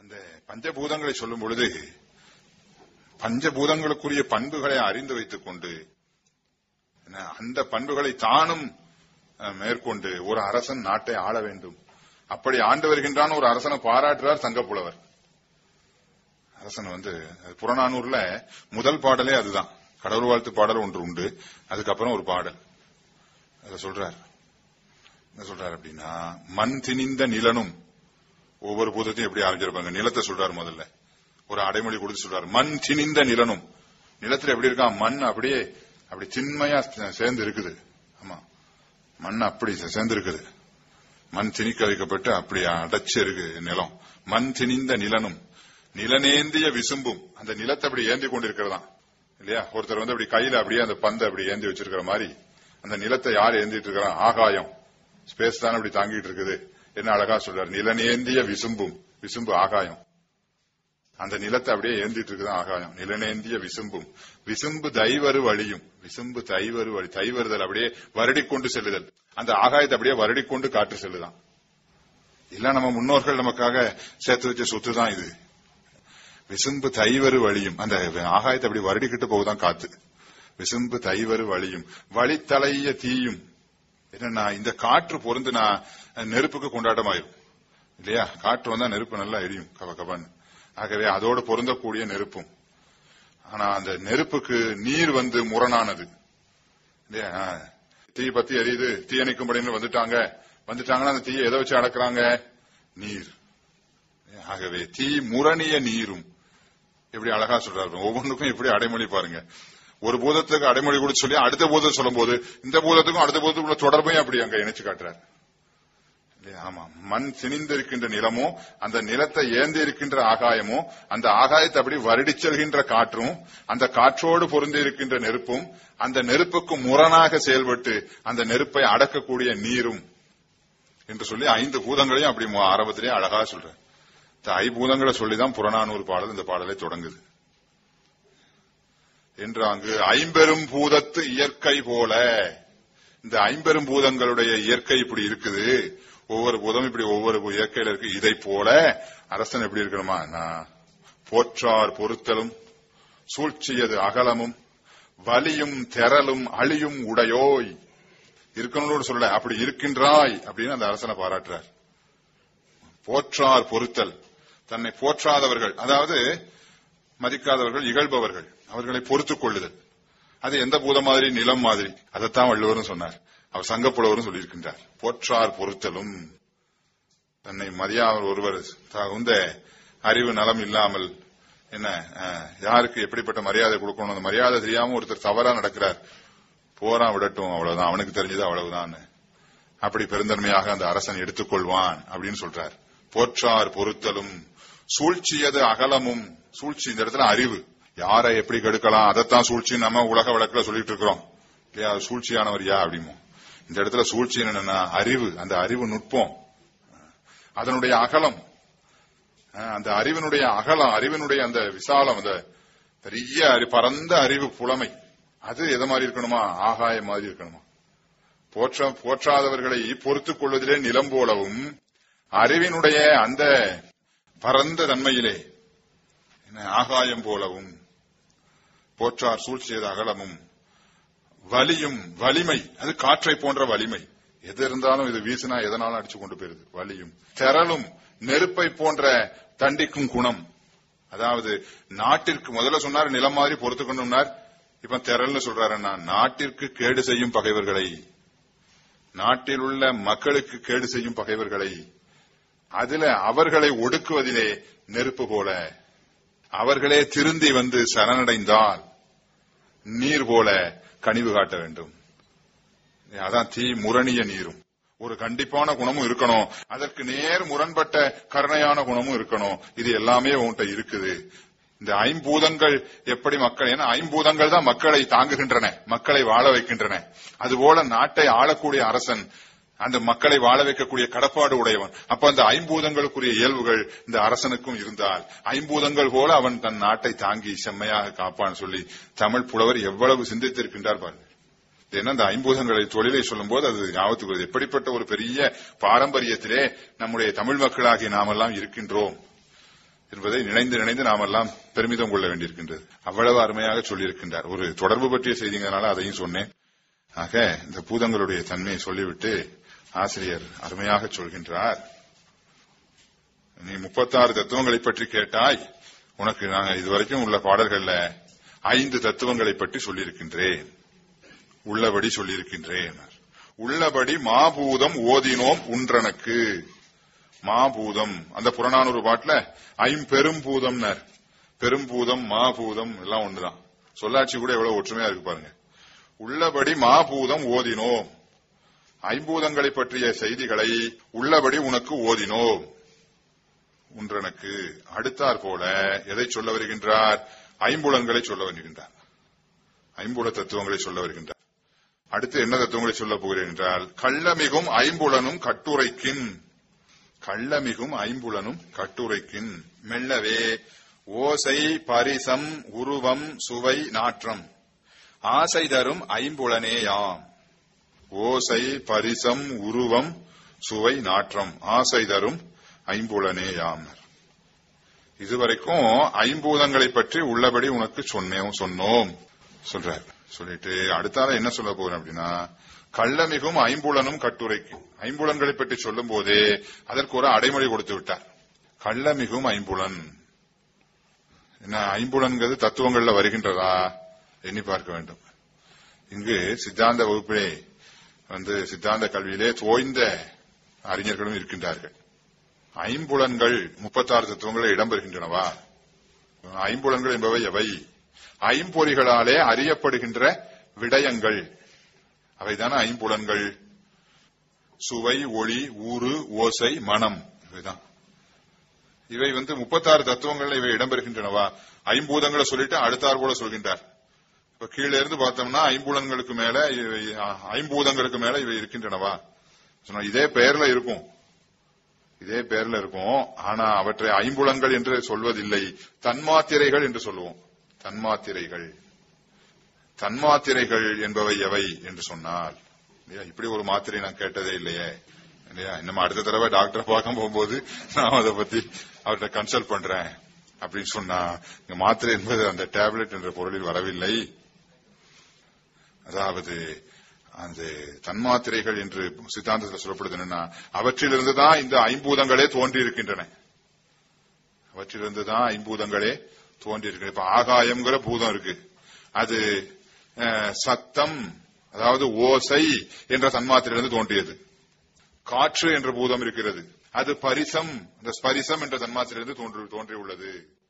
அந்த பஞ்சபூதங்களை சொல்லும் பொழுது பஞ்சபூதங்களுக்குரிய பண்புகளை அறிந்து வைத்துக் கொண்டு என்ன, அந்த பண்புகளை தானும் அஹ், மேற்கொண்டு ஒரு அரசன் நாட்டை ஆள வேண்டும் அப்படி ஆண்டு வருகின்றான் ஒரு அரசனை பாராட்டுறார் சங்கப்புலவர் அரசன் வந்து அது புறநானூர்ல முதல் பாடலே அதுதான் கடவுள் வாழ்த்து பாடல் ஒன்று உண்டு அதுக்கப்புறம் ஒரு பாடல் அதை சொல்றார் என்ன சொல்றாரு அப்படின்னா மண் திணிந்த நிலனும் ஒவ்வொரு பூதத்தையும் எப்படி ஆரம்பிச்சிருப்பாங்க நிலத்தை சொல்றாரு முதல்ல ஒரு அடைமொழி கொடுத்து சொல்றாரு மண் திணிந்த நிலனும் நிலத்துல எப்படி இருக்கான் மண் அப்படியே அப்படி திண்மையா சேர்ந்து இருக்குது ஆமா மண் அப்படி சேர்ந்து இருக்குது மண் திணிக்க வைக்கப்பட்டு அப்படி அடைச்சு இருக்கு நிலம் மண் திணிந்த நிலனும் நிலனேந்திய விசும்பும் அந்த நிலத்தை அப்படி ஏந்தி கொண்டிருக்கிறதாம் இல்லையா ஒருத்தர் வந்து அப்படி கையில அப்படியே அந்த பந்தை அப்படி ஏந்தி வச்சிருக்கிற மாதிரி அந்த நிலத்தை யார் ஏந்திட்டு இருக்கிறான் ஆகாயம் ஸ்பேஸ் தானே அப்படி தாங்கிட்டு இருக்குது என்ன அழகா சொல்றாரு நிலனேந்திய விசும்பும் விசும்பு ஆகாயம் அந்த நிலத்தை அப்படியே ஏந்திட்டு இருக்குதான் ஆகாயம் நிலனேந்திய விசும்பும் விசும்பு தைவரு வழியும் விசும்பு தைவரு வழி தைவருதல் அப்படியே வருடிக்கொண்டு செல்லுதல் அந்த ஆகாயத்தை அப்படியே வருடிக்கொண்டு காற்று செல்லுதான் இல்ல நம்ம முன்னோர்கள் நமக்காக சேர்த்து வச்ச சொத்து தான் இது விசும்பு தைவரு வழியும் அந்த ஆகாயத்தை அப்படி வருடிக்கிட்டு போகுதான் காத்து விசும்பு தைவரு வழியும் வழித்தலைய தீயும் என்னன்னா இந்த காற்று பொருந்துனா நெருப்புக்கு கொண்டாட்டமாயிரும் இல்லையா காற்று வந்தா நெருப்பு நல்லா எரியும் கப கபன்னு ஆகவே அதோடு பொருந்தக்கூடிய நெருப்பும் ஆனா அந்த நெருப்புக்கு நீர் வந்து முரணானது இல்லையா ஆ, தீ பத்தி எரியுது தீ அணைக்கும்படின்னு வந்துட்டாங்க வந்துட்டாங்கன்னா அந்த தீயை எதை வச்சு அடக்குறாங்க நீர் ஆகவே தீ முரணிய நீரும் எப்படி அழகா சொல்றாரு ஒவ்வொன்றுக்கும் எப்படி அடைமொழி பாருங்க ஒரு பூதத்துக்கு அடைமொழி கூட சொல்லி அடுத்த பூதத்தை சொல்லும் போது இந்த பூதத்துக்கும் அடுத்த பூதத்துக்குள்ள தொடர்பையும் அப்படி அங்க இணைச்சு காட்டுறாரு இல்லையா? ஆமா மண் சினிந்திருக்கின்ற நிலமோ அந்த நிலத்தை ஏந்தி இருக்கின்ற ஆகாயமோ அந்த ஆகாயத்தை அப்படி வருடிச் செல்கின்ற காற்றும் அந்த காற்றோடு பொருந்தி இருக்கின்ற நெருப்பும் அந்த நெருப்புக்கு முரணாக செயல்பட்டு அந்த நெருப்பை அடக்கக்கூடிய நீரும் என்று சொல்லி ஐந்து பூதங்களையும் அப்படி மு- ஆரம்பத்திலேயே அழகா சொல்ற இந்த ஐபூதங்களை சொல்லிதான் புறநானூறு பாடல் இந்த பாடலை தொடங்குது என்று அங்கு ஐம்பெரும் பூதத்து இயற்கை போல இந்த ஐம்பெரும் பூதங்களுடைய இயற்கை இப்படி இருக்குது ஒவ்வொரு பூதம் இப்படி ஒவ்வொரு இயற்கையில இருக்கு இதை போல அரசன் எப்படி இருக்கணுமா நான் போற்றார் பொருத்தலும் சூழ்ச்சியது அகலமும் வலியும் தெரலும் அழியும் உடையோய் இருக்கணும்னு சொல்ல அப்படி இருக்கின்றாய் அப்படின்னு அந்த அரசனை பாராட்டுறார் போற்றார் பொருத்தல் தன்னை போற்றாதவர்கள் அதாவது மதிக்காதவர்கள் இகழ்பவர்கள் அவர்களை பொறுத்துக் கொள்ளுதல் அது எந்த பூதம் மாதிரி நிலம் மாதிரி அதைத்தான் வள்ளுவரும் சொன்னார் அவர் சங்கப்புலவரும் சொல்லியிருக்கின்றார் போற்றார் பொறுத்தலும் தன்னை மதியாவர் ஒருவர் தகுந்த அறிவு நலம் இல்லாமல் என்ன அஹ், யாருக்கு எப்படிப்பட்ட மரியாதை கொடுக்கணும் அந்த மரியாதை தெரியாம ஒருத்தர் தவறா நடக்கிறார் போறான் விடட்டும் அவ்வளவுதான் அவனுக்கு தெரிஞ்சது அவ்வளவுதான் அப்படி பெருந்தன்மையாக அந்த அரசன் எடுத்துக்கொள்வான் அப்படின்னு சொல்றார் போற்றார் பொறுத்தலும் சூழ்ச்சியது அகலமும் சூழ்ச்சி இந்த இடத்துல அறிவு யாரை எப்படி கெடுக்கலாம் அதைத்தான் சூழ்ச்சி நம்ம உலக வழக்குல சொல்லிட்டு இருக்கிறோம் இல்லையா அது சூழ்ச்சியானவர் யா அப்படிமோ இந்த இடத்துல சூழ்ச்சி என்னன்னா அறிவு அந்த அறிவு நுட்பம் அதனுடைய அகலம் அஹ், அந்த அறிவினுடைய அகலம் அறிவினுடைய அந்த விசாலம் அந்த பெரிய அறி- பரந்த அறிவு புலமை அது எதை மாதிரி இருக்கணுமா ஆகாயம் மாதிரி இருக்கணுமா போற்ற போற்றாதவர்களை பொறுத்துக் கொள்வதிலே நிலம் போலவும் அறிவினுடைய அந்த பரந்த தன்மையிலே என்ன, ஆகாயம் போலவும் போற்றார் சூழ்ச்சியது அகலமும் வலியும் வலிமை அது காற்றை போன்ற வலிமை எது இருந்தாலும் இது வீசினா எதனாலும் அடிச்சு கொண்டு போயிருது வலியும் தெரலும் நெருப்பை போன்ற தண்டிக்கும் குணம் அதாவது நாட்டிற்கு முதல்ல சொன்னார் நிலம் மாதிரி பொறுத்துக்கணும்னார் இப்ப திரள்னு சொல்றாரு நாட்டிற்கு கேடு செய்யும் பகைவர்களை நாட்டில் உள்ள மக்களுக்கு கேடு செய்யும் பகைவர்களை அதுல அவர்களை ஒடுக்குவதிலே நெருப்பு போல அவர்களே திருந்தி வந்து சரணடைந்தால் நீர் போல கனிவு காட்ட வேண்டும் அதான் தீ முரணிய நீரும் ஒரு கண்டிப்பான குணமும் இருக்கணும் அதற்கு நேர் முரண்பட்ட கருணையான குணமும் இருக்கணும் இது எல்லாமே உன்கிட்ட இருக்குது இந்த ஐம்பூதங்கள் எப்படி மக்கள் ஏன்னா ஐம்பூதங்கள் தான் மக்களை தாங்குகின்றன மக்களை வாழ வைக்கின்றன அதுபோல நாட்டை ஆளக்கூடிய அரசன் அந்த மக்களை வாழ வைக்கக்கூடிய கடப்பாடு உடையவன் அப்ப அந்த ஐம்பூதங்களுக்குரிய இயல்புகள் இந்த அரசனுக்கும் இருந்தால் ஐம்பூதங்கள் போல அவன் தன் நாட்டை தாங்கி செம்மையாக காப்பான் சொல்லி தமிழ் புலவர் எவ்வளவு சிந்தித்திருக்கின்றார் பாருங்கள் ஏன்னா இந்த ஐம்பூதங்களை தொழிலை சொல்லும்போது அது ஞாபகத்துக்கு வருது. எப்படிப்பட்ட ஒரு பெரிய பாரம்பரியத்திலே நம்முடைய தமிழ் மக்களாகிய நாமெல்லாம் இருக்கின்றோம் என்பதை நினைந்து நினைந்து நாம் எல்லாம் பெருமிதம் கொள்ள வேண்டியிருக்கின்றது அவ்வளவு அருமையாக சொல்லியிருக்கின்றார் ஒரு தொடர்பு பற்றிய செய்திங்கனால அதையும் சொன்னேன் ஆக இந்த பூதங்களுடைய தன்மையை சொல்லிவிட்டு ஆசிரியர் அருமையாக சொல்கின்றார் நீ முப்பத்தாறு தத்துவங்களை பற்றி கேட்டாய் உனக்கு நாங்க இதுவரைக்கும் உள்ள பாடல்கள்ல ஐந்து தத்துவங்களை பற்றி சொல்லியிருக்கின்றேன் உள்ளபடி சொல்லியிருக்கின்றேன் உள்ளபடி மாபூதம் ஓதினோம் உன்றனக்கு மாபூதம் அந்த புறநானூறு பாட்டுல ஐம்பெரும் பூதம்னர் பெரும்பூதம் மாபூதம் எல்லாம் ஒண்ணுதான் சொல்லாட்சி கூட எவ்வளவு ஒற்றுமையா இருக்கு பாருங்க உள்ளபடி மாபூதம் ஓதினோம் ஐம்பூதங்களை பற்றிய செய்திகளை உள்ளபடி உனக்கு ஓதினோம் உன்றனக்கு அடுத்தாற் போல எதை சொல்ல வருகின்றார் ஐம்புலன்களை சொல்ல வருகின்றார் ஐம்புல தத்துவங்களை சொல்ல வருகின்றார் அடுத்து என்ன தத்துவங்களை சொல்ல போகிறேன் என்றால் கள்ளமிகும் ஐம்புலனும் கட்டுரைக்கின் கள்ளமிகும் ஐம்புலனும் கட்டுரைக்கின் மெல்லவே ஓசை பரிசம் உருவம் சுவை நாற்றம் ஆசை தரும் ஐம்புலனேயாம் ஓசை பரிசம் உருவம் சுவை நாற்றம் ஆசை தரும் ஐம்புலனேயாம் இதுவரைக்கும் ஐம்பூதங்களை பற்றி உள்ளபடி உனக்கு சொன்னேன் சொன்னோம் சொல்றார் சொல்லிட்டு அடுத்தால என்ன சொல்ல போறேன் அப்படின்னா கள்ளமிகும் ஐம்புலனும் கட்டுரைக்கு ஐம்புலன்களை பற்றி சொல்லும் போதே அதற்கு ஒரு அடைமொழி கொடுத்து விட்டார் கள்ளமிகும் ஐம்புலன் என்ன ஐம்புலன்கிறது தத்துவங்கள்ல வருகின்றதா எண்ணி பார்க்க வேண்டும் இங்கு சித்தாந்த வகுப்பிலே வந்து சித்தாந்த கல்வியிலே தோய்ந்த அறிஞர்களும் இருக்கின்றார்கள் ஐம்புலன்கள் முப்பத்தாறு தத்துவங்கள் இடம்பெறுகின்றனவா ஐம்புலன்கள் என்பவை எவை ஐம்பொறிகளாலே அறியப்படுகின்ற விடயங்கள் அவைதான ஐம்புலன்கள் சுவை ஒளி ஊறு ஓசை மனம் இவைதான் இவை வந்து முப்பத்தாறு தத்துவங்கள்ல இவை இடம்பெறுகின்றனவா ஐம்பூதங்களை சொல்லிட்டு அடுத்தார் போல சொல்கின்றார் இப்ப கீழே இருந்து பார்த்தோம்னா ஐம்புலன்களுக்கு மேல இவை ஐம்பூதங்களுக்கு மேல இவை இருக்கின்றனவா சொன்னா இதே பெயர்ல இருக்கும் இதே பெயர்ல இருக்கும் ஆனா அவற்றை ஐம்புலன்கள் என்று சொல்வதில்லை தன்மாத்திரைகள் என்று சொல்லுவோம் தன்மாத்திரைகள் தன்மாத்திரைகள் என்பவை எவை என்று சொன்னால் இல்லையா இப்படி ஒரு மாத்திரை நான் கேட்டதே இல்லையே இல்லையா நம்ம அடுத்த தடவை டாக்டரை பார்க்க போகும்போது நான் அதை பத்தி அவர்கிட்ட கன்சல்ட் பண்றேன் அப்படின்னு சொன்னா இங்க மாத்திரை என்பது அந்த டேப்லெட் என்ற பொருளில் வரவில்லை அதாவது அந்த தன்மாத்திரைகள் என்று சித்தாந்தத்தில் சொல்லப்படுது என்னன்னா அவற்றிலிருந்து தான் இந்த ஐம்பூதங்களே தோன்றி இருக்கின்றன அவற்றிலிருந்து தான் ஐம்பூதங்களே தோன்றி இருக்கு இப்ப ஆகாயம்ங்கிற பூதம் இருக்கு அது சத்தம் அதாவது ஓசை என்ற தன்மாத்திரையிலிருந்து தோன்றியது காற்று என்ற பூதம் இருக்கிறது அது பரிசம் இந்த ஸ்பரிசம் என்ற தன்மாத்திரையிலிருந்து தோன்றி தோன்றி உள்ளது